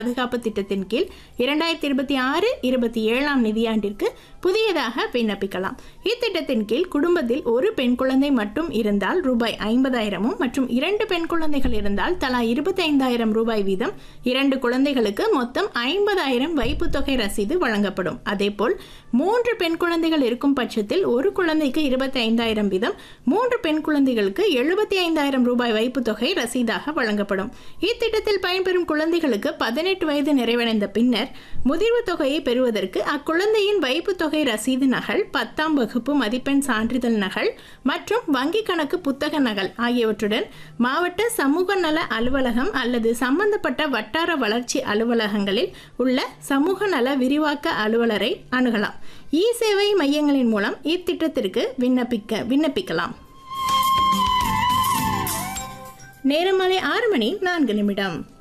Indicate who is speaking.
Speaker 1: பாதுகாப்பு திட்டத்தின் கீழ் இரண்டாயிரத்தி இருபத்தி ஆறு இருபத்தி ஏழாம் நிதியாண்டிற்கு புதியதாக விண்ணப்பிக்கலாம் இத்திட்டத்தின் கீழ் குடும்பத்தில் ஒரு பெண் குழந்தை மட்டும் இருந்தால் ரூபாய் ஐம்பதாயிரமும் மற்றும் இரண்டு பெண் குழந்தைகள் இருந்தால் தலா இருபத்தைந்தாயிரம் ரூபாய் வீதம் இரண்டு குழந்தைகளுக்கு மொத்தம் ஐம்பதாயிரம் வைப்புத் தொகை ரசீது வழங்கப்படும் அதேபோல் மூன்று பெண் குழந்தைகள் இருக்கும் பட்சத்தில் ஒரு குழந்தைக்கு இருபத்தைந்தாயிரம் வீதம் மூன்று பெண் குழந்தைகளுக்கு எழுபத்தி ஐந்தாயிரம் ரூபாய் வைப்புத் தொகை ரசீதாக வழங்கப்படும் இத்திட்டத்தில் பயன்பெறும் குழந்தைகளுக்கு பதினெட்டு வயது நிறைவடைந்த பின்னர் முதிர்வு தொகையை பெறுவதற்கு அக்குழந்தையின் வைப்புத் தொகை ரசீது நகல் பத்தாம் வகுப்பு மதிப்பெண் சான்றிதழ் நகல் மற்றும் வங்கி கணக்கு புத்தக நகல் ஆகியவற்றுடன் மாவட்ட சமூக நல அலுவலகம் அல்லது சம்பந்தப்பட்ட வட்டார வளர்ச்சி அலுவலகங்களில் உள்ள சமூக நல விரிவாக்க அலுவலரை அணுகலாம் இ சேவை மையங்களின் மூலம் இத்திட்டத்திற்கு விண்ணப்பிக்க விண்ணப்பிக்கலாம் நேரம் மாலை ஆறு மணி நான்கு நிமிடம்